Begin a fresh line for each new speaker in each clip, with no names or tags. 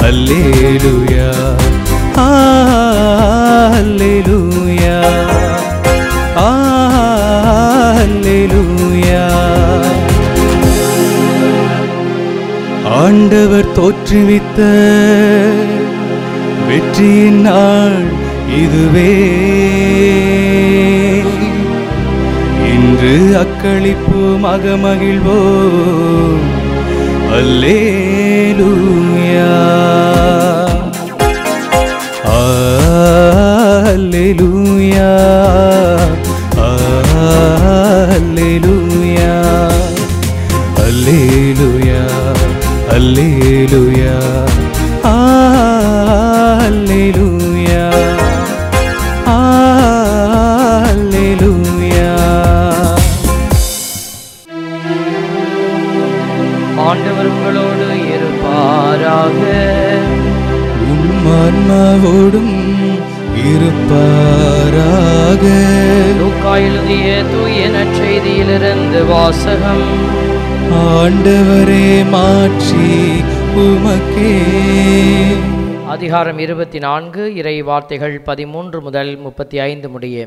அல்லேலூயா ஆ அல்லேலூயா ஆ அல்லேலூயா ஆண்டவர் தோற்றுவித்த வெற்றியின் நாள் இதுவே இன்று அக்களிப்பு மகமகிழ்வோ அல்லேலூயா ஆ, அல்லேலூயா ஆ, அல்லேலூயா அல்லேலூயா அல்லேலூயா ஆ, அல்லேலூயா ஆ, அல்லேலூயா
ஆண்டவர் உங்களோடு இருப்பாராக
உம்மான்மாவோடும் இருப்பாராக
லூக்கா எழுதிய தூய நற்செய்தியிலிருந்து வாசகம்
ஆண்டவரே மாற்றி உமக்கே
அதிகாரம் இருபத்தி நான்கு இறை வார்த்தைகள் பதிமூன்று முதல் முப்பத்தி ஐந்து முடிய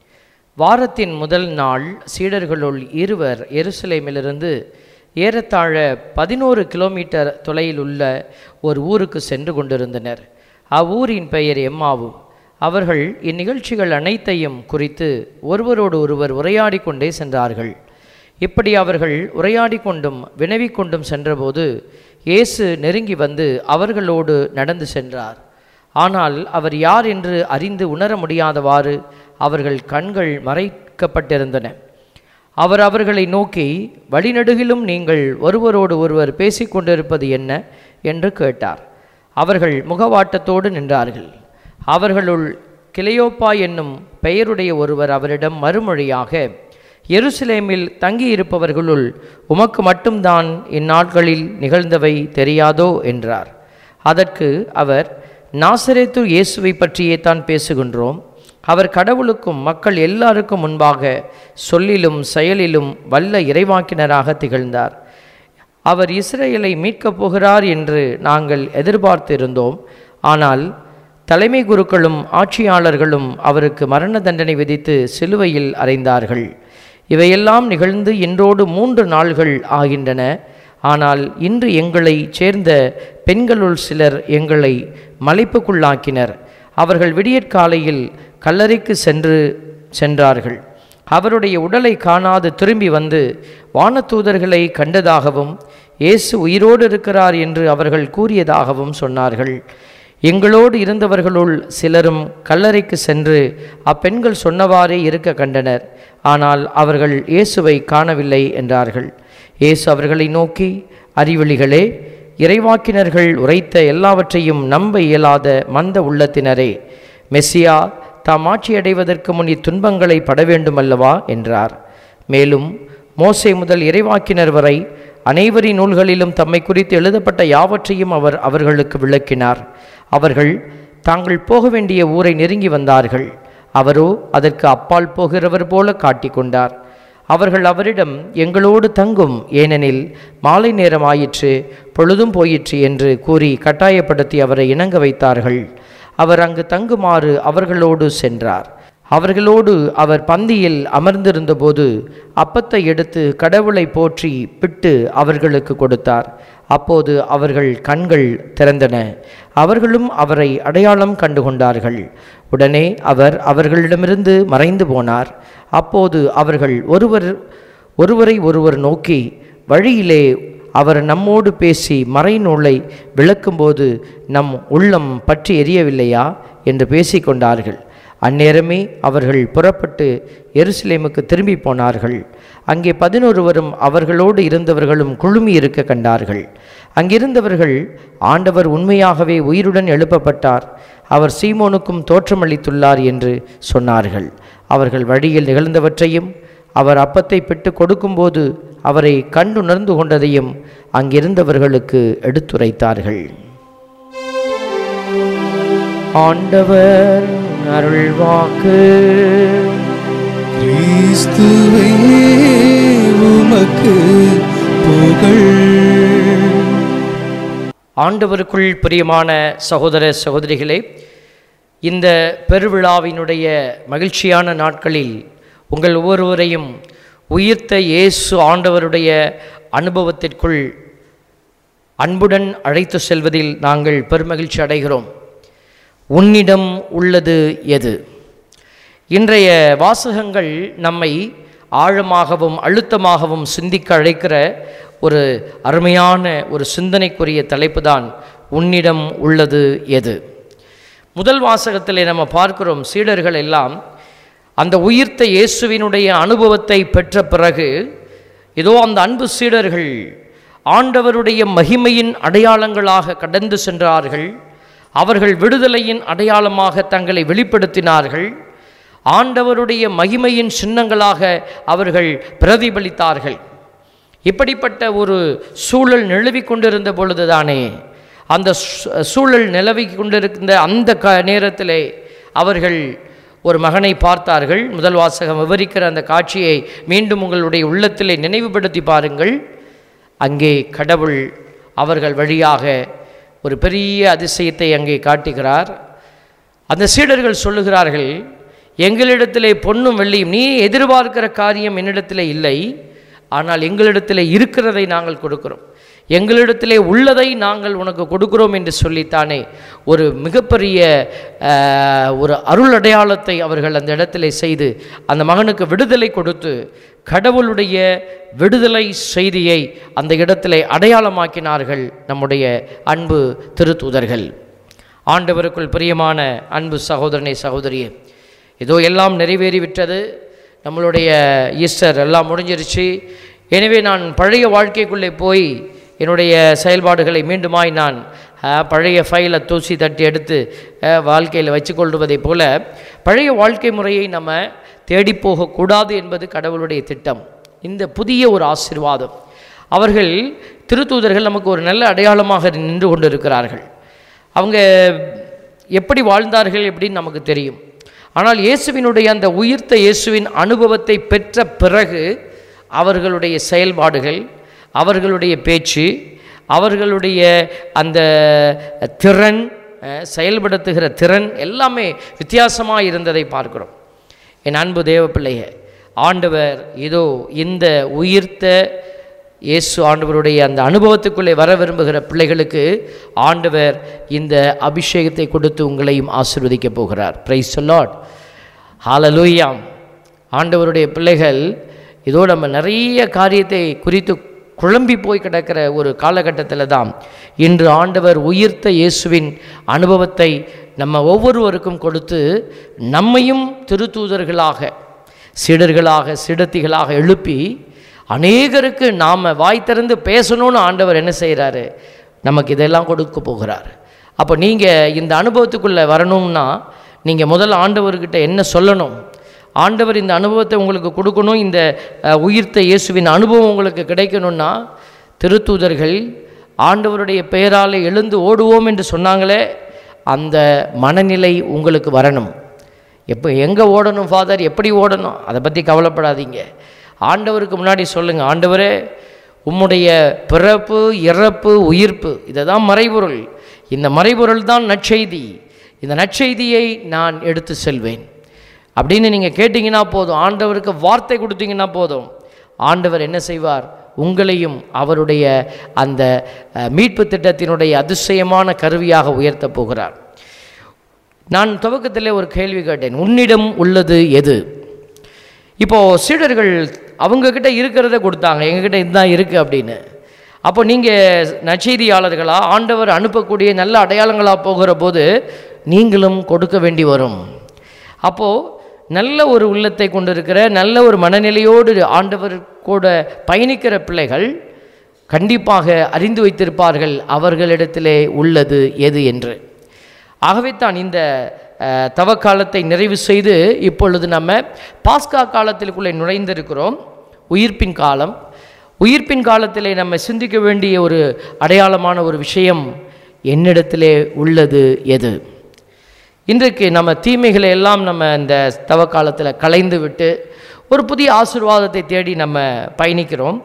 வாரத்தின் முதல் நாள் சீடர்களுள் இருவர் எருசலேமிலிருந்து ஏறத்தாழ பதினோரு கிலோமீட்டர் தொலையில் உள்ள ஒரு ஊருக்கு சென்று கொண்டிருந்தனர் அவ்வூரின் பெயர் எம்மாவு அவர்கள் இந்நிகழ்ச்சிகள் அனைத்தையும் குறித்து ஒருவரோடு ஒருவர் உரையாடி கொண்டே சென்றார்கள் இப்படி அவர்கள் உரையாடி கொண்டும் வினவிக் கொண்டும் சென்றபோது இயேசு நெருங்கி வந்து அவர்களோடு நடந்து சென்றார் ஆனால் அவர் யார் என்று அறிந்து உணர முடியாதவாறு அவர்கள் கண்கள் மறைக்கப்பட்டிருந்தன அவர் அவர்களை நோக்கி வழிநடுகிலும் நீங்கள் ஒருவரோடு ஒருவர் பேசிக்கொண்டிருப்பது என்ன என்று கேட்டார் அவர்கள் முகவாட்டத்தோடு நின்றார்கள் அவர்களுள் கிளையோப்பா என்னும் பெயருடைய ஒருவர் அவரிடம் மறுமொழியாக எருசலேமில் தங்கியிருப்பவர்களுள் உமக்கு மட்டும்தான் இந்நாட்களில் நிகழ்ந்தவை தெரியாதோ என்றார் அதற்கு அவர் நாசரேத்து இயேசுவை பற்றியே தான் பேசுகின்றோம் அவர் கடவுளுக்கும் மக்கள் எல்லாருக்கும் முன்பாக சொல்லிலும் செயலிலும் வல்ல இறைவாக்கினராக திகழ்ந்தார் அவர் இஸ்ரேலை மீட்கப் போகிறார் என்று நாங்கள் எதிர்பார்த்திருந்தோம் ஆனால் தலைமை குருக்களும் ஆட்சியாளர்களும் அவருக்கு மரண தண்டனை விதித்து சிலுவையில் அறைந்தார்கள் இவையெல்லாம் நிகழ்ந்து இன்றோடு மூன்று நாள்கள் ஆகின்றன ஆனால் இன்று எங்களை சேர்ந்த பெண்களுள் சிலர் எங்களை மலைப்புக்குள்ளாக்கினர் அவர்கள் விடியற்காலையில் கல்லறைக்கு சென்று சென்றார்கள் அவருடைய உடலை காணாது திரும்பி வந்து வானதூதர்களை கண்டதாகவும் இயேசு உயிரோடு இருக்கிறார் என்று அவர்கள் கூறியதாகவும் சொன்னார்கள் எங்களோடு இருந்தவர்களுள் சிலரும் கல்லறைக்கு சென்று அப்பெண்கள் சொன்னவாறே இருக்க கண்டனர் ஆனால் அவர்கள் இயேசுவை காணவில்லை என்றார்கள் இயேசு அவர்களை நோக்கி அறிவிலிகளே இறைவாக்கினர்கள் உரைத்த எல்லாவற்றையும் நம்ப இயலாத மந்த உள்ளத்தினரே மெஸ்ஸியா தாம் ஆட்சியடைவதற்கு முன் இத்துன்பங்களை பட வேண்டுமல்லவா என்றார் மேலும் மோசே முதல் இறைவாக்கினர் வரை அனைவரின் நூல்களிலும் தம்மை குறித்து எழுதப்பட்ட யாவற்றையும் அவர் அவர்களுக்கு விளக்கினார் அவர்கள் தாங்கள் போக வேண்டிய ஊரை நெருங்கி வந்தார்கள் அவரோ அதற்கு அப்பால் போகிறவர் போல காட்டிக்கொண்டார் அவர்கள் அவரிடம் எங்களோடு தங்கும் ஏனெனில் மாலை நேரம் ஆயிற்று பொழுதும் போயிற்று என்று கூறி கட்டாயப்படுத்தி அவரை இணங்க வைத்தார்கள் அவர் அங்கு தங்குமாறு அவர்களோடு சென்றார் அவர்களோடு அவர் பந்தியில் அமர்ந்திருந்தபோது அப்பத்தை எடுத்து கடவுளை போற்றி பிட்டு அவர்களுக்கு கொடுத்தார் அப்போது அவர்கள் கண்கள் திறந்தன அவர்களும் அவரை அடையாளம் கண்டுகொண்டார்கள் உடனே அவர் அவர்களிடமிருந்து மறைந்து போனார் அப்போது அவர்கள் ஒருவர் ஒருவரை ஒருவர் நோக்கி வழியிலே அவர் நம்மோடு பேசி மறைநூலை விளக்கும்போது நம் உள்ளம் பற்றி எரியவில்லையா என்று பேசிக்கொண்டார்கள் அந்நேரமே அவர்கள் புறப்பட்டு எருசலேமுக்கு திரும்பி போனார்கள் அங்கே பதினொருவரும் அவர்களோடு இருந்தவர்களும் குழுமி இருக்க கண்டார்கள் அங்கிருந்தவர்கள் ஆண்டவர் உண்மையாகவே உயிருடன் எழுப்பப்பட்டார் அவர் சீமோனுக்கும் தோற்றமளித்துள்ளார் என்று சொன்னார்கள் அவர்கள் வழியில் நிகழ்ந்தவற்றையும் அவர் அப்பத்தை பெற்று கொடுக்கும்போது அவரை கண்டுணர்ந்து கொண்டதையும் அங்கிருந்தவர்களுக்கு எடுத்துரைத்தார்கள் ஆண்டவர் அருள்வாக்கு
கிறிஸ்துவே உமக்கு புகழ்
ஆண்டவருக்குள் பிரியமான சகோதர சகோதரிகளே இந்த பெருவிழாவினுடைய மகிழ்ச்சியான நாட்களில் உங்கள் ஒவ்வொருவரையும் உயிர்த்த இயேசு ஆண்டவருடைய அனுபவத்திற்குள் அன்புடன் அழைத்து செல்வதில் நாங்கள் பெருமகிழ்ச்சி அடைகிறோம் உன்னிடம் உள்ளது எது இன்றைய வாசகங்கள் நம்மை ஆழமாகவும் அழுத்தமாகவும் சிந்திக்க அழைக்கிற ஒரு அருமையான ஒரு சிந்தனைக்குரிய தலைப்பு தான் உன்னிடம் உள்ளது எது முதல் வாசகத்திலே நம்ம பார்க்கிறோம் சீடர்கள் எல்லாம் அந்த உயிர்த்த இயேசுவினுடைய அனுபவத்தை பெற்ற பிறகு ஏதோ அந்த அன்பு சீடர்கள் ஆண்டவருடைய மகிமையின் அடையாளங்களாக கடந்து சென்றார்கள் அவர்கள் விடுதலையின் அடையாளமாக தங்களை வெளிப்படுத்தினார்கள் ஆண்டவருடைய மகிமையின் சின்னங்களாக அவர்கள் பிரதிபலித்தார்கள் இப்படிப்பட்ட ஒரு சூழல் நிலவி கொண்டிருந்த பொழுதுதானே அந்த சூ- சூழல் நிலவி கொண்டிருந்த அந்த க நேரத்திலே அவர்கள் ஒரு மகனை பார்த்தார்கள் முதல் வாசகம் விவரிக்கிற அந்த காட்சியை மீண்டும் உங்களுடைய உள்ளத்திலே நினைவுபடுத்தி பாருங்கள் அங்கே கடவுள் அவர்கள் வழியாக ஒரு பெரிய அதிசயத்தை அங்கே காட்டுகிறார் அந்த சீடர்கள் சொல்லுகிறார்கள் எங்களிடத்திலே பொன்னும் வெள்ளியும் நீ எதிர்பார்க்கிற காரியம் என்னிடத்திலே இல்லை ஆனால் எங்களிடத்திலே இருக்கிறதை நாங்கள் கொடுக்கிறோம் எங்களிடத்திலே உள்ளதை நாங்கள் உனக்கு கொடுக்கிறோம் என்று சொல்லித்தானே ஒரு மிகப்பெரிய ஆஹ், ஒரு அருள் அடையாளத்தை அவர்கள் அந்த இடத்திலே செய்து அந்த மகனுக்கு விடுதலை கொடுத்து கடவுளுடைய விடுதலை செய்தியை அந்த இடத்திலே அடையாளமாக்கினார்கள் நம்முடைய அன்பு திருத்தூதர்கள் ஆண்டவருக்குள் பிரியமான அன்பு சகோதரனே சகோதரியே ஏதோ எல்லாம் நிறைவேறிவிட்டது நம்மளுடைய ஈஸ்டர் எல்லாம் முடிஞ்சிருச்சு எனவே நான் பழைய வாழ்க்கைக்குள்ளே போய் என்னுடைய செயல்பாடுகளை மீண்டுமாய் நான் அஹ், பழைய ஃபைலை தூசி தட்டி எடுத்து வாழ்க்கையில் வச்சுக்கொள்வதைப் போல பழைய வாழ்க்கை முறையை நம்ம தேடி போகக்கூடாது என்பது கடவுளுடைய திட்டம் இந்த புதிய ஒரு ஆசீர்வாதம் அவர்கள் திருத்தூதர்கள் நமக்கு ஒரு நல்ல அடையாளமாக நின்று கொண்டிருக்கிறார்கள் அவங்க எப்படி வாழ்ந்தார்கள் எப்படின்னு நமக்கு தெரியும் ஆனால் இயேசுவினுடைய அந்த உயிர்த்த இயேசுவின் அனுபவத்தை பெற்ற பிறகு அவர்களுடைய செயல்பாடுகள் அவர்களுடைய பேச்சு அவர்களுடைய அந்த திறன் அஹ், செயல்படுத்துகிற திறன் எல்லாமே வித்தியாசமாக இருந்ததை பார்க்கிறோம் என் அன்பு தேவ பிள்ளைய ஆண்டவர் இதோ இந்த உயிர்த்த இயேசு ஆண்டவருடைய அந்த அனுபவத்துக்குள்ளே வர விரும்புகிற பிள்ளைகளுக்கு ஆண்டவர் இந்த அபிஷேகத்தை கொடுத்து உங்களையும் ஆசீர்வதிக்க போகிறார் பிரைஸ் லார்ட் ஹalleluya ஆண்டவருடைய பிள்ளைகள் இதோ நம்ம நிறைய காரியத்தை குறித்து குழம்பி போய் கிடக்கிற ஒரு காலகட்டத்தில் தான் இன்று ஆண்டவர் உயிர்த்த இயேசுவின் அனுபவத்தை நம்ம ஒவ்வொருவருக்கும் கொடுத்து நம்மையும் திருத்தூதர்களாக சீடர்களாக சிடத்திகளாக எழுப்பி அநேகருக்கு நாம் வாய் திறந்து பேசணும்னு ஆண்டவர் என்ன செய்கிறாரு நமக்கு இதெல்லாம் கொடுக்க போகிறார் அப்போ நீங்கள் இந்த அனுபவத்துக்குள்ளே வரணும்னா நீங்கள் முதல்ல ஆண்டவர்கிட்ட என்ன சொல்லணும் ஆண்டவர் இந்த அனுபவத்தை உங்களுக்கு கொடுக்கணும் இந்த அஹ், உயிர்த்த இயேசுவின் அனுபவம் உங்களுக்கு கிடைக்கணும்னா திருத்தூதர்கள் ஆண்டவருடைய பெயரால் எழுந்து ஓடுவோம் என்று சொன்னாங்களே அந்த மனநிலை உங்களுக்கு வரணும் எப்போ எங்கே ஓடணும் ஃபாதர் எப்படி ஓடணும் அதை பற்றி கவலைப்படாதீங்க ஆண்டவருக்கு முன்னாடி சொல்லுங்கள் ஆண்டவரே உம்முடைய பிறப்பு இறப்பு உயிர்ப்பு இதை தான் மறைபொருள் இந்த மறைபொருள் தான் நற்செய்தி இந்த நற்செய்தியை நான் எடுத்து செல்வேன் அப்படின்னு நீங்கள் கேட்டிங்கன்னா போதும் ஆண்டவருக்கு வார்த்தை கொடுத்தீங்கன்னா போதும் ஆண்டவர் என்ன செய்வார் உங்களையும் அவருடைய அந்த அஹ், மீட்பு திட்டத்தினுடைய அதிசயமான கருவியாக உயர்த்தப் போகிறார் நான் துவக்கத்திலே ஒரு கேள்வி கேட்டேன் உன்னிடம் உள்ளது எது இப்போ சீடர்கள் அவங்க கிட்ட இருக்கிறத கொடுத்தாங்க எங்ககிட்ட இதுதான் இருக்குது அப்படின்னு அப்போ நீங்கள் நற்செய்தியாளர்களா ஆண்டவர் அனுப்பக்கூடிய நல்ல அடையாளங்களாக போகிற போது நீங்களும் கொடுக்க வேண்டி வரும் அப்போது நல்ல ஒரு உள்ளத்தை கொண்டிருக்கிற நல்ல ஒரு மனநிலையோடு ஆண்டவர் கூட பயணிக்கிற பிள்ளைகள் கண்டிப்பாக அறிந்து வைத்திருப்பார்கள் அவர்களிடத்திலே உள்ளது எது என்று ஆகவே தான் இந்த அஹ், தவக்காலத்தை நிறைவு செய்து இப்பொழுது நம்ம பாஸ்கா காலத்திற்குள்ளே நுழைந்திருக்கிறோம் உயிர்ப்பின் காலம் உயிர்ப்பின் காலத்திலே நம்ம சிந்திக்க வேண்டிய ஒரு அடையாளமான ஒரு விஷயம் என்னிடத்திலே உள்ளது எது இன்றைக்கு நம்ம தீமைகளை எல்லாம் நம்ம இந்த தவக்காலத்தில் களைந்து விட்டு ஒரு புதிய ஆசீர்வாதத்தை தேடி நம்ம பயணிக்கிறோம்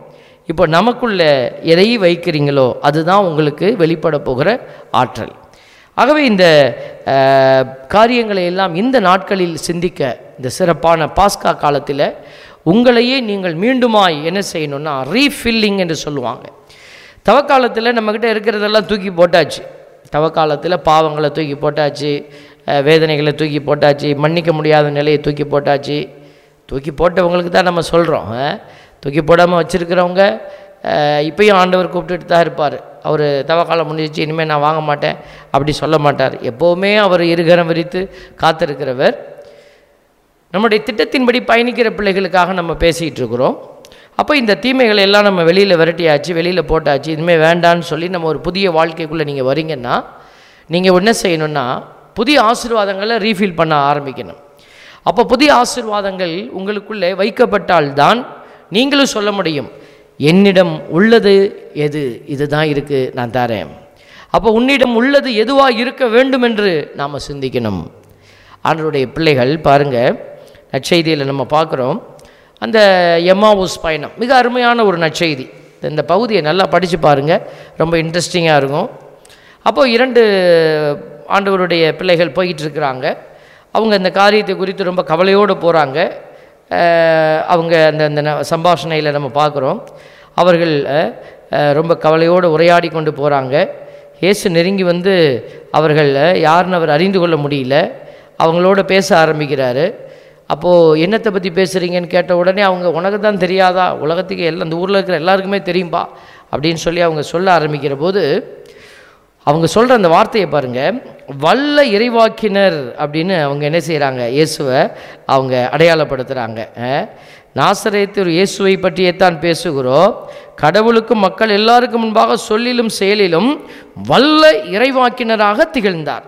இப்போ நமக்குள்ள எதை வைக்கிறீங்களோ அதுதான் உங்களுக்கு வெளிப்பட போகிற ஆற்றல் ஆகவே இந்த அஹ், காரியங்களை எல்லாம் இந்த நாட்களில் சிந்திக்க இந்த சிறப்பான பாஸ்கா காலத்தில் உங்களையே நீங்கள் மீண்டுமாய் என்ன செய்யணும்னா ரீஃபில்லிங் என்று சொல்லுவாங்க தவக்காலத்தில் நம்மக்கிட்ட இருக்கிறதெல்லாம் தூக்கி போட்டாச்சு தவக்காலத்தில் பாவங்களை தூக்கி போட்டாச்சு அஹ், வேதனைகளை தூக்கி போட்டாச்சு மன்னிக்க முடியாத நிலையை தூக்கி போட்டாச்சு தூக்கி போட்டவங்களுக்கு தான் நம்ம சொல்கிறோம் தூக்கி போடாமல் வச்சுருக்கிறவங்க இப்பயும் ஆண்டவர் கூப்பிட்டுட்டு தான் இருப்பார் அவர் தவக்காலம் முடிஞ்சிச்சு இனிமேல் நான் வாங்க மாட்டேன் அப்படி சொல்ல மாட்டார் எப்போவுமே அவர் இருகரம் விரித்து காத்திருக்கிறவர் நம்முடைய திட்டத்தின்படி பயணிக்கிற பிள்ளைகளுக்காக நம்ம பேசிகிட்டு இருக்கிறோம் அப்போ இந்த தீமைகளை எல்லாம் நம்ம வெளியில் விரட்டியாச்சு வெளியில் போட்டாச்சு இனிமேல் வேண்டான்னு சொல்லி நம்ம ஒரு புதிய வாழ்க்கைக்குள்ளே நீங்கள் வரீங்கன்னா நீங்கள் என்ன செய்யணும்னா புதிய ஆசீர்வாதங்களை ரீஃபில் பண்ண ஆரம்பிக்கணும் அப்போ புதிய ஆசீர்வாதங்கள் உங்களுக்குள்ளே வைக்கப்பட்டால்தான் நீங்களும் சொல்ல முடியும் என்னிடம் உள்ளது எது இதுதான் இருக்குது நான் தரேன் அப்போ உன்னிடம் உள்ளது எதுவாக இருக்க வேண்டும் என்று நாம் சிந்திக்கணும் ஆண்டவருடைய பிள்ளைகள் பாருங்கள் நற்செய்தியில் நம்ம பார்க்குறோம் அந்த எம்மாவூஸ் பயணம் மிக அருமையான ஒரு நற்செய்தி இந்த பகுதியை நல்லா படித்து பாருங்கள் ரொம்ப இன்ட்ரெஸ்டிங்காக இருக்கும் அப்போது இரண்டு ஆண்டவருடைய பிள்ளைகள் போய்கிட்டு இருக்கிறாங்க அவங்க இந்த காரியத்தை குறித்து ரொம்ப கவலையோடு போகிறாங்க அவங்க அந்த அந்த ந- சம்பாஷணையில் நம்ம பார்க்குறோம் அவர்கள் அஹ், அஹ், ரொம்ப கவலையோடு உரையாடி கொண்டு போகிறாங்க இயேசு நெருங்கி வந்து அவர்கள் அஹ், யாருன்னு அவர் அறிந்து கொள்ள முடியல அவங்களோட பேச ஆரம்பிக்கிறாரு அப்போது என்னத்தை பற்றி பேசுகிறீங்கன்னு கேட்ட உடனே அவங்க உனக்கு தான் தெரியாதா உலகத்துக்கு எல்லாம் இந்த ஊரில் இருக்கிற எல்லாருக்குமே தெரியும்பா அப்படின்னு சொல்லி அவங்க சொல்ல ஆரம்பிக்கிற போது அவங்க சொல்கிற அந்த வார்த்தையை பாருங்கள் வல்ல இறைவாக்கினர் அப்படின்னு அவங்க என்ன செய்கிறாங்க இயேசுவை அவங்க அடையாளப்படுத்துகிறாங்க நாசரேத்து ஒரு இயேசுவை பற்றியே தான் பேசுகிறோம் கடவுளுக்கும் மக்கள் எல்லாருக்கும் முன்பாக சொல்லிலும் செயலிலும் வல்ல இறைவாக்கினராக திகழ்ந்தார்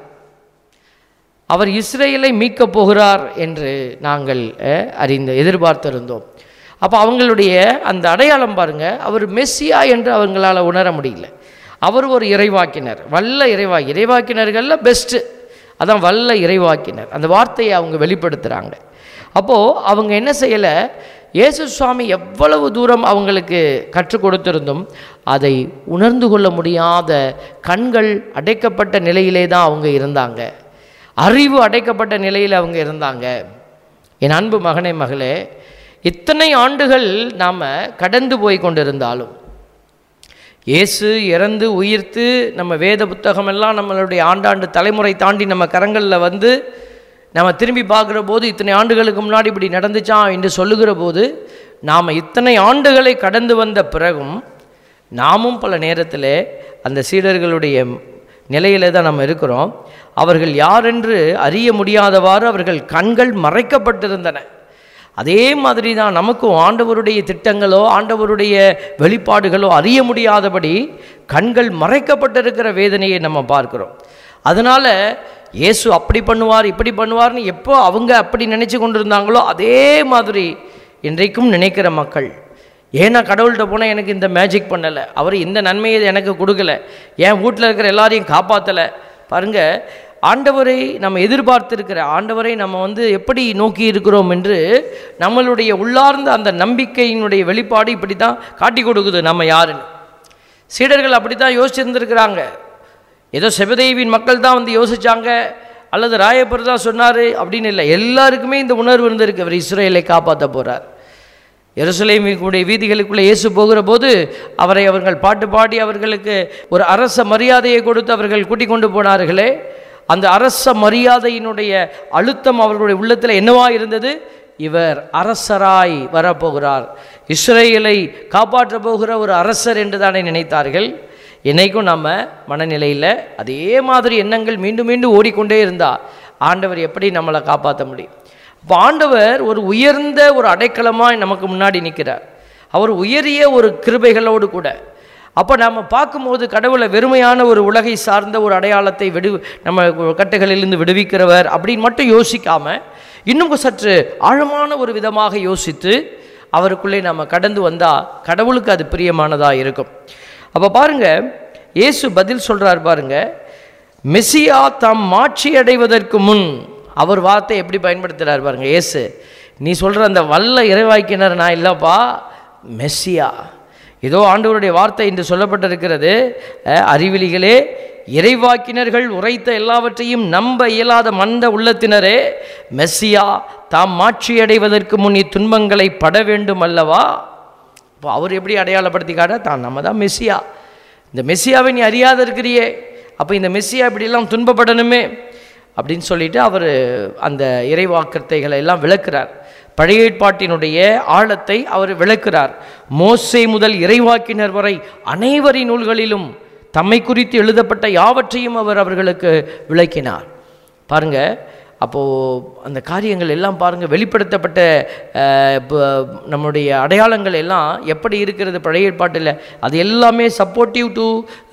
அவர் இஸ்ரேலை மீட்கப் போகிறார் என்று நாங்கள் அஹ், அறிந்து எதிர்பார்த்திருந்தோம் அப்போ அவங்களுடைய அந்த அடையாளம் பாருங்க அவர் மெஸ்ஸியா என்று அவங்களால உணர முடியல அவர் ஒரு இறைவாக்கினர் வல்ல இறைவா இறைவாக்கினர்களில் பெஸ்ட்டு அதான் வல்ல இறைவாக்கினர் அந்த வார்த்தையை அவங்க வெளிப்படுத்துகிறாங்க அப்போது அவங்க என்ன செய்யலை இயேசு சுவாமி எவ்வளவு தூரம் அவங்களுக்கு கற்றுக் கொடுத்திருந்தும் அதை உணர்ந்து கொள்ள முடியாத கண்கள் அடைக்கப்பட்ட நிலையிலே தான் அவங்க இருந்தாங்க அறிவு அடைக்கப்பட்ட நிலையில் அவங்க இருந்தாங்க என் அன்பு மகனே மகளே இத்தனை ஆண்டுகள் நாம் கடந்து போய் கொண்டிருந்தாலும் இயேசு இறந்து உயிர்த்து நம்ம வேத புத்தகமெல்லாம் நம்மளுடைய ஆண்டாண்டு தலைமுறை தாண்டி நம்ம கரங்களில் வந்து நம்ம திரும்பி பார்க்குற போது இத்தனை ஆண்டுகளுக்கு முன்னாடி இப்படி நடந்துச்சா என்று சொல்லுகிற போது நாம் இத்தனை ஆண்டுகளை கடந்து வந்த பிறகும் நாமும் பல நேரத்தில் அந்த சீடர்களுடைய நிலையில தான் நம்ம இருக்கிறோம் அவர்கள் யாரென்று அறிய முடியாதவாறு அவர்கள் கண்கள் மறைக்கப்பட்டிருந்தன அதே மாதிரி தான் நமக்கும் ஆண்டவருடைய திட்டங்களோ ஆண்டவருடைய வெளிப்பாடுகளோ அறிய முடியாதபடி கண்கள் மறைக்கப்பட்டிருக்கிற வேதனையை நம்ம பார்க்கிறோம் அதனால இயேசு அப்படி பண்ணுவார் இப்படி பண்ணுவார்னு எப்போ அவங்க அப்படி நினைச்சு கொண்டிருந்தாங்களோ அதே மாதிரி இன்றைக்கும் நினைக்கிற மக்கள் ஏன்னா கடவுள்கிட்ட போனால் எனக்கு இந்த மேஜிக் பண்ணலை அவர் இந்த நன்மையை எனக்கு கொடுக்கல என் வீட்டில் இருக்கிற எல்லாரையும் காப்பாற்றலை பாருங்க ஆண்டவரை நம்ம எதிர்பார்த்திருக்கிற ஆண்டவரை நம்ம வந்து எப்படி நோக்கி இருக்கிறோம் என்று நம்மளுடைய உள்ளார்ந்த அந்த நம்பிக்கையினுடைய வெளிப்பாடு இப்படி தான் காட்டி கொடுக்குது நம்ம யாருன்னு சீடர்கள் அப்படி தான் யோசிச்சிருந்துருக்கிறாங்க ஏதோ செபதேவின் மக்கள் தான் வந்து யோசிச்சாங்க அல்லது ராயப்பர் தான் சொன்னார் அப்படின்னு இல்லை எல்லாருக்குமே இந்த உணர்வு இருந்திருக்கு அவர் இஸ்ரேலை காப்பாற்ற போகிறார் எருசலேமினுடைய வீதிகளுக்குள்ளே இயேசு போகிற போது அவரை அவர்கள் பாட்டு பாடி அவர்களுக்கு ஒரு அரச மரியாதையை கொடுத்து அவர்கள் கூட்டிக் கொண்டு போனார்களே அந்த அரச மரியாதையினுடைய அழுத்தம் அவர்களுடைய உள்ளத்தில் என்னவா இருந்தது இவர் அரசராய் வரப்போகிறார் இஸ்ரேலை காப்பாற்றப் போகிற ஒரு அரசர் என்று தானே நினைத்தார்கள் என்னைக்கும் நம்ம மனநிலையில் அதே மாதிரி எண்ணங்கள் மீண்டும் மீண்டும் ஓடிக்கொண்டே இருந்தால் ஆண்டவர் எப்படி நம்மளை காப்பாற்ற முடியும் அப்போ ஆண்டவர் ஒரு உயர்ந்த ஒரு அடைக்கலமாய் நமக்கு முன்னாடி நிற்கிறார் அவர் உயரிய ஒரு கிருபைகளோடு கூட அப்போ நாம் பார்க்கும்போது கடவுளை வெறுமையான ஒரு உலகை சார்ந்த ஒரு அடையாளத்தை விடு நம்ம கட்டுகளிலிருந்து விடுவிக்கிறவர் அப்படின்னு மட்டும் யோசிக்காம இன்னும் சற்று ஆழமான ஒரு விதமாக யோசித்து அவருக்குள்ளே நம்ம கடந்து வந்தால் கடவுளுக்கு அது பிரியமானதாக இருக்கும் அப்போ பாருங்க இயேசு பதில் சொல்றார் பாருங்க மெசியா தாம் மாட்சி அடைவதற்கு முன் அவர் வார்த்தை எப்படி பயன்படுத்துகிறார் பாருங்க இயேசு நீ சொல்கிற அந்த வல்ல இறைவாக்கினர் நான் இல்லைப்பா மெஸ்ஸியா ஏதோ ஆண்டவருடைய வார்த்தை என்று சொல்லப்பட்டிருக்கிறது அஹ், அறிவிலிகளே இறைவாக்கினர்கள் உரைத்த எல்லாவற்றையும் நம்ப இயலாத மந்த உள்ளத்தினரே மெஸ்ஸியா தாம் மாட்சி அடைவதற்கு முன் இத்துன்பங்களை பட வேண்டும் அல்லவா இப்போ அவர் எப்படி அடையாளப்படுத்தி காட்ட தான் நம்ம தான் மெஸ்ஸியா இந்த மெஸ்ஸியாவை நீ அறியாத இருக்கிறியே அப்போ இந்த மெஸ்ஸியா இப்படியெல்லாம் துன்பப்படணுமே அப்படின்னு சொல்லிட்டு அவர் அந்த இறைவாக்கத்தைகளை எல்லாம் விளக்குறார் பழைய ஏற்பாட்டினுடைய ஆழத்தை அவர் விளக்குறார் மோசே முதல் இறைவாக்கினர் வரை அனைவரின் நூல்களிலும் தம்மை குறித்து எழுதப்பட்ட யாவற்றையும் அவர் அவர்களுக்கு விளக்கினார் பாருங்க அப்போது அந்த காரியங்கள் எல்லாம் பாருங்கள் வெளிப்படுத்தப்பட்ட அஹ், ப- நம்முடைய அடையாளங்கள் எல்லாம் எப்படி இருக்கிறது பழைய ஏற்பாட்டில் அது எல்லாமே supportive to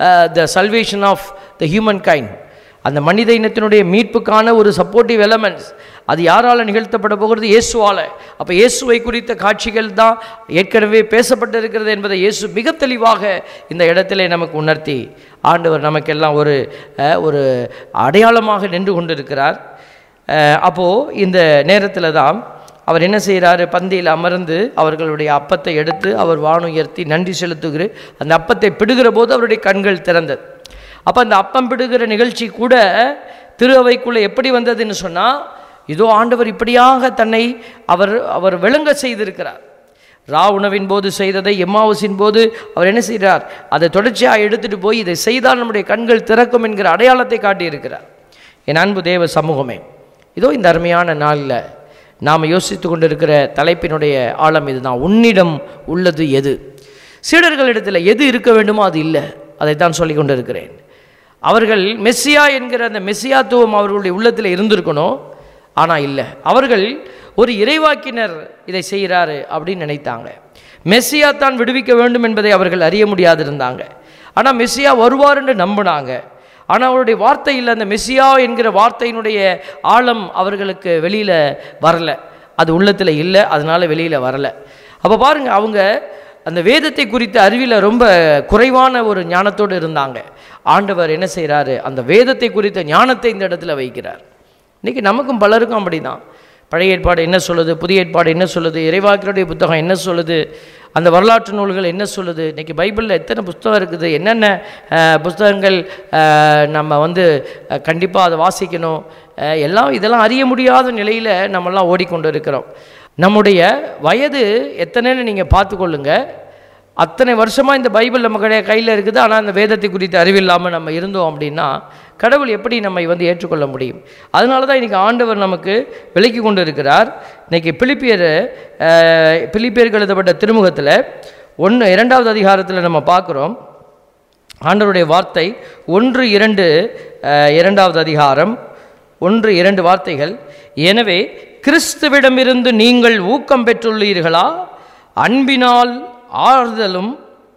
the salvation of the humankind அந்த மனித இனத்தினுடைய மீட்புக்கான ஒரு சப்போர்ட்டிவ் எலமெண்ட்ஸ் அது யாரால் நிகழ்த்தப்பட போகிறது இயேசுவால் அப்போ இயேசுவை குறித்த காட்சிகள் தான் ஏற்கனவே பேசப்பட்டிருக்கிறது என்பதை இயேசு மிக தெளிவாக இந்த இடத்திலே நமக்கு உணர்த்தி ஆண்டவர் நமக்கெல்லாம் ஒரு அஹ், ஒரு அடையாளமாக நின்று கொண்டிருக்கிறார் அஹ், அப்போது இந்த நேரத்தில் தான் அவர் என்ன செய்கிறாரு பந்தியில் அமர்ந்து அவர்களுடைய அப்பத்தை எடுத்து அவர் வானுயர்த்தி நன்றி செலுத்துகிற அந்த அப்பத்தை பிடுகிற போது அவருடைய கண்கள் திறந்தது அப்போ அந்த அப்பம் பிடுகிற நிகழ்ச்சி கூட திரு அவைக்குள்ளே எப்படி வந்ததுன்னு சொன்னால் இதோ ஆண்டவர் இப்படியாக தன்னை அவர் அவர் விளங்க செய்திருக்கிறார் ரா உணவின் போது செய்ததை எம்மாவசின் போது அவர் என்ன செய்கிறார் அதை தொடர்ச்சியாக எடுத்துட்டு போய் இதை செய்தால் நம்முடைய கண்கள் திறக்கும் என்கிற அடையாளத்தை காட்டியிருக்கிறார் என் அன்பு தேவ சமூகமே இதோ இந்த அருமையான நாளில் நாம் யோசித்து கொண்டிருக்கிற தலைப்பினுடைய ஆழம் இதுதான் உன்னிடம் உள்ளது எது சீடர்களிடத்தில் எது இருக்க வேண்டுமோ அது இல்லை அதைத்தான் சொல்லிக் கொண்டிருக்கிறேன் அவர்கள் மெஸ்ஸியா என்கிற அந்த மெஸ்ஸியாத்துவம் அவர்களுடைய உள்ளத்தில் இருந்திருக்கணும் ஆனால் இல்லை அவர்கள் ஒரு இறைவாக்கினர் இதை செய்கிறாரு அப்படின்னு நினைத்தாங்க மெஸ்ஸியா தான் விடுவிக்க வேண்டும் என்பதை அவர்கள் அறிய முடியாதிருந்தாங்க ஆனால் மெஸ்ஸியா வருவார் என்று நம்பினாங்க ஆனால் அவருடைய வார்த்தையில் அந்த மெஸ்ஸியா என்கிற வார்த்தையினுடைய ஆழம் அவர்களுக்கு வெளியில் வரல அது உள்ளத்தில் இல்லை அதனால வெளியில் வரல அப்போ பாருங்க அவங்க அந்த வேதத்தை குறித்த அறிவில் ரொம்ப குறைவான ஒரு ஞானத்தோடு இருந்தாங்க ஆண்டவர் என்ன செய்கிறாரு அந்த வேதத்தை குறித்த ஞானத்தை இந்த இடத்துல வைக்கிறார் இன்றைக்கி நமக்கும் பலருக்கும் அப்படிதான் பழைய ஏற்பாடு என்ன சொல்லுது புதிய ஏற்பாடு என்ன சொல்லுது இறைவாக்கினுடைய புத்தகம் என்ன சொல்லுது அந்த வரலாற்று நூல்கள் என்ன சொல்லுது இன்றைக்கி பைபிளில் எத்தனை புஸ்தகம் இருக்குது என்னென்ன அஹ், புஸ்தகங்கள் அஹ், நம்ம வந்து கண்டிப்பாக அதை வாசிக்கணும் அஹ், எல்லாம் இதெல்லாம் அறிய முடியாத நிலையில் நம்மெல்லாம் ஓடிக்கொண்டு இருக்கிறோம் நம்முடைய வயது எத்தனைன்னு நீங்கள் பார்த்துக்கொள்ளுங்க அத்தனை வருஷமாக இந்த பைபிள் நம்ம கிடையாது கையில் இருக்குது ஆனால் அந்த வேதத்தை குறித்த அறிவில்லாமல் நம்ம இருந்தோம் அப்படின்னா கடவுள் எப்படி நம்மை வந்து ஏற்றுக்கொள்ள முடியும் அதனால தான் இன்றைக்கி ஆண்டவர் நமக்கு விலக்கி கொண்டு இருக்கிறார் இன்றைக்கி பிலிப்பியர் அஹ், பிலிப்பியருக்கு எழுதப்பட்ட திருமுகத்தில் ஒன்று இரண்டாவது அதிகாரத்தில் நம்ம பார்க்குறோம் ஆண்டவருடைய வார்த்தை ஒன்று இரண்டு அஹ், இரண்டாவது அதிகாரம் ஒன்று இரண்டு வார்த்தைகள் எனவே கிறிஸ்துவிடமிருந்து நீங்கள் ஊக்கம் பெற்றுள்ளீர்களா அன்பினால் ஆறுதலும்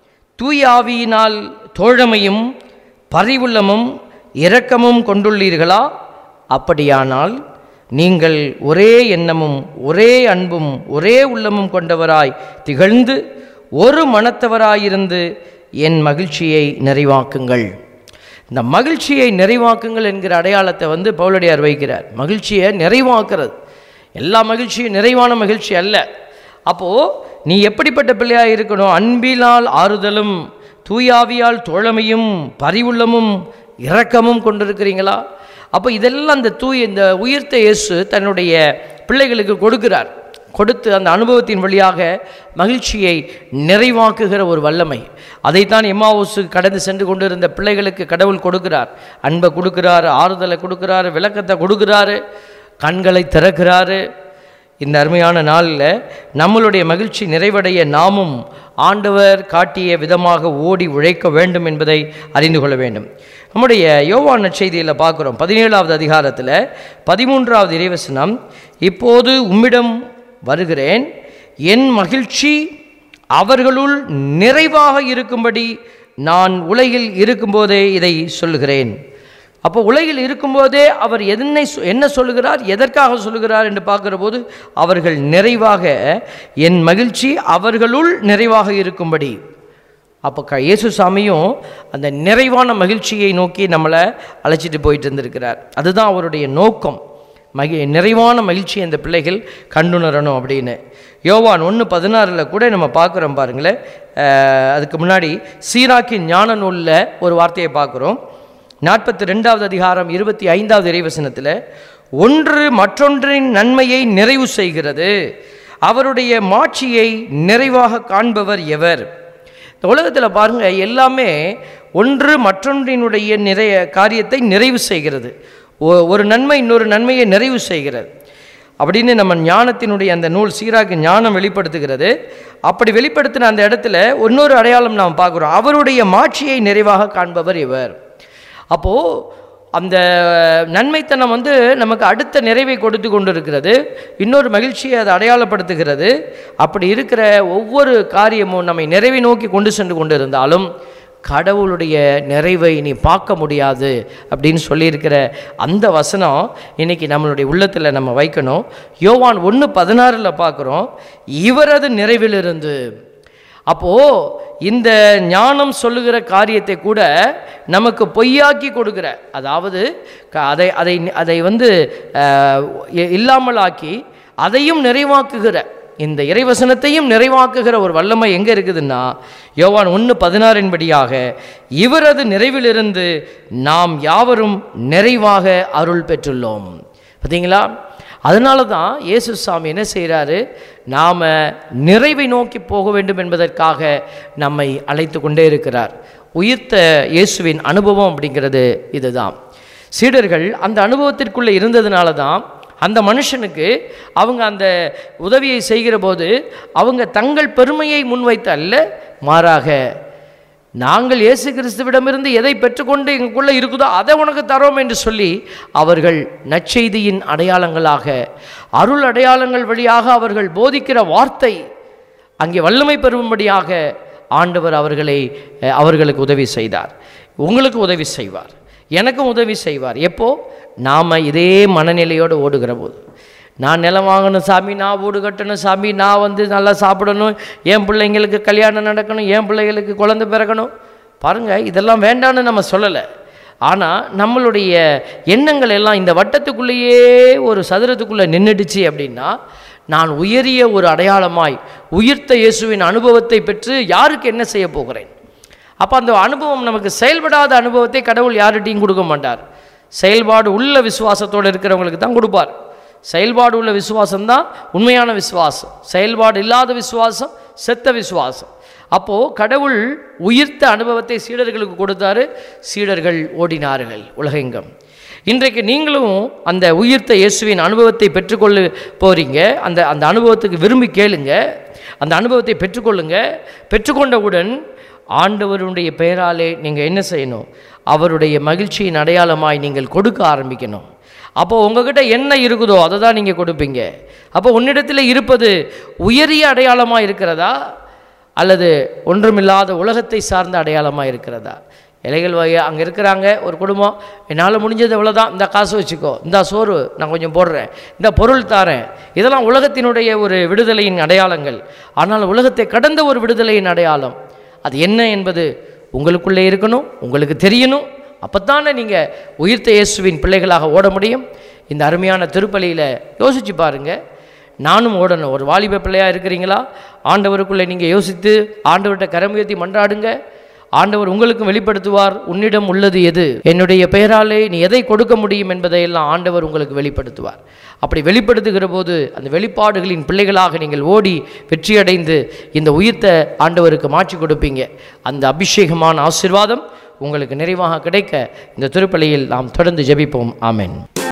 தூய ஆவியினால் தோழமையும் பரிவுள்ளமும் இரக்கமும் கொண்டுள்ளீர்களா அப்படியானால் நீங்கள் ஒரே எண்ணமும் ஒரே அன்பும் ஒரே உள்ளமும் கொண்டவராய் திகழ்ந்து ஒரு மனத்தவராயிருந்து என் மகிழ்ச்சியை நிறைவாக்குங்கள் இந்த மகிழ்ச்சியை நிறைவாக்குங்கள் என்கிற அடையாளத்தை வந்து பவுலடியார் வைக்கிறார் மகிழ்ச்சியை நிறைவாக்குறது எல்லா மகிழ்ச்சியும் நிறைவான மகிழ்ச்சி அல்ல அப்போது நீ எப்படிப்பட்ட பிள்ளையாக இருக்கணும் அன்பினால் ஆறுதலும் தூயாவியால் தோழமையும் பரிவுள்ளமும் இரக்கமும் கொண்டிருக்கிறீங்களா அப்போ இதெல்லாம் அந்த தூய் இந்த உயிர்த்த இயேசு தன்னுடைய பிள்ளைகளுக்கு கொடுக்கிறார் கொடுத்து அந்த அனுபவத்தின் வழியாக மகிழ்ச்சியை நிறைவாக்குகிற ஒரு வல்லமை அதைத்தான் எம்மாவுசு கடந்து சென்று கொண்டிருந்த பிள்ளைகளுக்கு கடவுள் கொடுக்கிறார் அன்பை கொடுக்கிறாரு ஆறுதலை கொடுக்கிறாரு விளக்கத்தை கொடுக்கிறாரு கண்களை திறக்கிறாரு இந்த அருமையான நாளில் நம்மளுடைய மகிழ்ச்சி நிறைவடைய நாமும் ஆண்டவர் காட்டிய விதமாக ஓடி உழைக்க வேண்டும் என்பதை அறிந்து கொள்ள வேண்டும் நம்முடைய யோவான் நற்செய்தியில் பார்க்குறோம் பதினேழாவது அதிகாரத்தில் பதிமூன்றாவது இறைவசனம் இப்போது உம்மிடம் வருகிறேன் என் மகிழ்ச்சி அவர்களுள் நிறைவாக இருக்கும்படி நான் உலகில் இருக்கும்போதே இதை சொல்லுகிறேன் அப்போ உலகில் இருக்கும்போதே அவர் என்னை சொ- என்ன சொல்லுகிறார் எதற்காக சொல்லுகிறார் என்று பார்க்கிற போது அவர்கள் நிறைவாக என் மகிழ்ச்சி அவர்களுள் நிறைவாக இருக்கும்படி அப்போ க இயேசு சாமியும் அந்த நிறைவான மகிழ்ச்சியை நோக்கி நம்மளை அழைச்சிட்டு போயிட்டு இருந்திருக்கிறார் அதுதான் அவருடைய நோக்கம் மகி நிறைவான மகிழ்ச்சியை இந்த பிள்ளைகள் கண்டுணரணும் அப்படின்னு யோவான் ஒன்று பதினாறில் கூட நம்ம பார்க்குறோம் பாருங்களேன் அஹ், அதுக்கு முன்னாடி சீராக்கின் ஞான நூலில் ஒரு வார்த்தையை பார்க்குறோம் நாற்பத்தி ரெண்டாவது அதிகாரம் இருபத்தி ஐந்தாவது இறைவசனத்தில் ஒன்று மற்றொன்றின் நன்மையை நிறைவு செய்கிறது அவருடைய மாட்சியை நிறைவாக காண்பவர் எவர் இந்த உலகத்தில் பாருங்க எல்லாமே ஒன்று மற்றொன்றினுடைய நிறைய காரியத்தை நிறைவு செய்கிறது ஒ- ஒரு நன்மை இன்னொரு நன்மையை நிறைவு செய்கிறது அப்படின்னு நம்ம ஞானத்தினுடைய அந்த நூல் சீராக ஞானம் வெளிப்படுத்துகிறது அப்படி வெளிப்படுத்தின அந்த இடத்துல இன்னொரு அடையாளம் நாம் பார்க்குறோம் அவருடைய மாட்சியை நிறைவாக காண்பவர் இவர் அப்போது அந்த நன்மைத்தனம் வந்து நமக்கு அடுத்த நிறைவை கொடுத்து கொண்டு இருக்கிறது இன்னொரு மகிழ்ச்சியை அதை அடையாளப்படுத்துகிறது அப்படி இருக்கிற ஒவ்வொரு காரியமும் நம்மை நிறைவை நோக்கி கொண்டு சென்று கொண்டு இருந்தாலும் கடவுளுடைய நிறைவை நீ பார்க்க முடியாது அப்படின்னு சொல்லியிருக்கிற அந்த வசனம் இன்னைக்கு நம்மளுடைய உள்ளத்தில் நம்ம வைக்கணும் யோவான் ஒன்று பதினாறில் பார்க்குறோம் இவரது நிறைவிலிருந்து அப்போது இந்த ஞானம் சொல்லுகிற காரியத்தை கூட நமக்கு பொய்யாக்கி கொடுக்கிற அதாவது க- அதை அதை அதை வந்து அஹ், இ- இல்லாமலாக்கி அதையும் நிறைவாக்குகிற இந்த இறைவசனத்தையும் நிறைவாக்குகிற ஒரு வல்லமை எங்கே இருக்குதுன்னா யோவான் ஒன்று பதினாறின் படியாக இவரது நிறைவிலிருந்து நாம் யாவரும் நிறைவாக அருள் பெற்றுள்ளோம் பார்த்தீங்களா அதனால தான் இயேசு சாமி என்ன செய்கிறாரு நாம் நிறைவை நோக்கி போக வேண்டும் என்பதற்காக நம்மை அழைத்து கொண்டே இருக்கிறார் உயிர்த்த இயேசுவின் அனுபவம் அப்படிங்கிறது இதுதான் சீடர்கள் அந்த அனுபவத்திற்குள்ளே இருந்ததுனால தான் அந்த மனுஷனுக்கு அவங்க அந்த உதவியை செய்கிற போது அவங்க தங்கள் பெருமையை முன்வைத்த அல்ல மாறாக நாங்கள் இயேசு கிறிஸ்துவிடமிருந்து எதை பெற்றுக்கொண்டு எங்களுக்குள்ளே இருக்குதோ அதை உனக்கு தரோம் என்று சொல்லி அவர்கள் நற்செய்தியின் அடையாளங்களாக அருள் அடையாளங்கள் வழியாக அவர்கள் போதிக்கிற வார்த்தை அங்கே வல்லமை பெறும்படியாக ஆண்டவர் அவர்களை அஹ், அவர்களுக்கு உதவி செய்தார் உங்களுக்கு உதவி செய்வார் எனக்கும் உதவி செய்வார் எப்போ நாம் இதே மனநிலையோடு ஓடுகிற போது நான் நிலம் வாங்கணும் சாமி நான் வீடு கட்டணும் சாமி நான் வந்து நல்லா சாப்பிடணும் என் பிள்ளைங்களுக்கு கல்யாணம் நடக்கணும் என் பிள்ளைகளுக்கு குழந்தை பிறக்கணும் பாருங்கள் இதெல்லாம் வேண்டான்னு நம்ம சொல்லலை ஆனால் நம்மளுடைய எண்ணங்கள் எல்லாம் இந்த வட்டத்துக்குள்ளேயே ஒரு சதுரத்துக்குள்ளே நின்றுடுச்சு அப்படின்னா நான் உயரிய ஒரு அடையாளமாய் உயிர்த்த இயேசுவின் அனுபவத்தை பெற்று யாருக்கு என்ன செய்ய போகிறேன் அப்போ அந்த அனுபவம் நமக்கு செயல்படாத அனுபவத்தை கடவுள் யார்கிட்டையும் கொடுக்க மாட்டார் செயல்பாடு உள்ள விசுவாசத்தோடு இருக்கிறவங்களுக்கு தான் கொடுப்பார் செயல்பாடு உள்ள விசுவாசம் தான் உண்மையான விசுவாசம் செயல்பாடு இல்லாத விசுவாசம் செத்த விசுவாசம் அப்போது கடவுள் உயிர்த்த அனுபவத்தை சீடர்களுக்கு கொடுத்தாரு சீடர்கள் ஓடினார்கள் உலகெங்கும் இன்றைக்கு நீங்களும் அந்த உயிர்த்த இயேசுவின் அனுபவத்தை பெற்றுக்கொள்ள போறீங்க அந்த அந்த அனுபவத்துக்கு விரும்பி கேளுங்க அந்த அனுபவத்தை பெற்றுக்கொள்ளுங்க பெற்றுக்கொண்டவுடன் ஆண்டவருடைய பெயராலே நீங்கள் என்ன செய்யணும் அவருடைய மகிழ்ச்சியின் அடையாளமாய் நீங்கள் கொடுக்க ஆரம்பிக்கணும் அப்போ உங்ககிட்ட என்ன இருக்குதோ அதை தான் நீங்கள் கொடுப்பீங்க அப்போ உன்னிடத்தில் இருப்பது உயரிய அடையாளமாக இருக்கிறதா அல்லது ஒன்றுமில்லாத உலகத்தை சார்ந்த அடையாளமாக இருக்கிறதா இலைகள் வகை அங்கே இருக்கிறாங்க ஒரு குடும்பம் என்னால் முடிஞ்சது இவ்வளோதான் இந்த காசு வச்சுக்கோ இந்த சோறு நான் கொஞ்சம் போடுறேன் இந்த பொருள் தாரேன் இதெல்லாம் உலகத்தினுடைய ஒரு விடுதலையின் அடையாளங்கள் ஆனால் உலகத்தை கடந்த ஒரு விடுதலையின் அடையாளம் அது என்ன என்பது உங்களுக்குள்ளே இருக்கணும் உங்களுக்கு தெரியணும் அப்போத்தானே நீங்கள் உயிர்த்த இயேசுவின் பிள்ளைகளாக ஓட முடியும் இந்த அருமையான திருப்பலியில் யோசிச்சு பாருங்கள் நானும் ஓடணும் ஒரு வாலிப பிள்ளையாக இருக்கிறீங்களா ஆண்டவருக்குள்ளே நீங்கள் யோசித்து ஆண்டவர்கிட்ட கரம் உயர்த்தி மன்றாடுங்க ஆண்டவர் உங்களுக்கும் வெளிப்படுத்துவார் உன்னிடம் உள்ளது எது என்னுடைய பெயராலே நீ எதை கொடுக்க முடியும் என்பதையெல்லாம் ஆண்டவர் உங்களுக்கு வெளிப்படுத்துவார் அப்படி வெளிப்படுத்துகிற போது அந்த வெளிப்பாடுகளின் பிள்ளைகளாக நீங்கள் ஓடி வெற்றியடைந்து இந்த உயிர்த்த ஆண்டவருக்கு மாற்றி கொடுப்பீங்க அந்த அபிஷேகமான ஆசீர்வாதம் உங்களுக்கு நிறைவாக கிடைக்க இந்த திருப்பலியில் நாம் தொடர்ந்து ஜெபிப்போம் ஆமென்